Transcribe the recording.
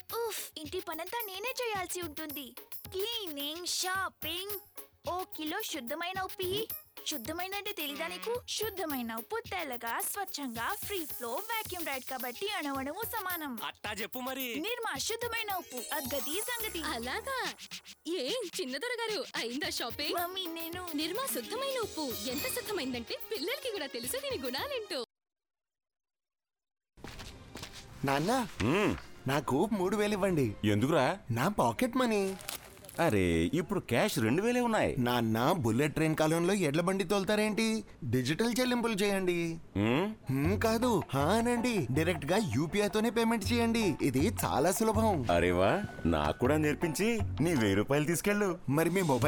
ఉఫ్ ఇంటి పనంతా నేనే చేయాల్సి ఉంటుంది క్లీనింగ్ షాపింగ్ ఓ కిలో శుద్ధమైన ఉప్పు ఇయ్యి. శుద్ధమైన అంటే తెలీదా నీకు శుద్ధమైన ఉప్పు తెల్లగా స్వచ్ఛంగా ఫ్రీ ఫ్లో వాక్యూమ్ రైడ్ కాబట్టి అణువణువు సమానం అట్టా చెప్పు మరి నిర్మా శుద్ధమైన ఉప్పు అగ్గది సంగతి అలాగా ఏం చిన్నదొర గారు అయిందా షాపింగ్ మమ్మీ నేను నిర్మా శుద్ధమైన ఉప్పు ఎంత శుద్ధమైందంటే పిల్లలకి కూడా తెలుసు దీని గుణాలేంటో నాన్న మ్మ్. నాకు మూడు వేలు ఇవ్వండి ఎందుకురా నా పాకెట్ మనీ అరే ఇప్పుడు క్యాష్ రెండు వేలే ఉన్నాయి నాన్న బుల్లెట్ ట్రైన్ కాలంలో ఎడ్ల బండి తోలుతారేంటి డిజిటల్ చెల్లింపులు చేయండి మ్మ్? హ్మ్, కాదు హా అనండి డైరెక్ట్ గా యూపీఐ తోనే పేమెంట్ చేయండి ఇది చాలా సులభం అరే వా నాకు కూడా నేర్పించి నీ వెయ్యి రూపాయలు తీసుకెళ్ళు మరి మీ మొబైల్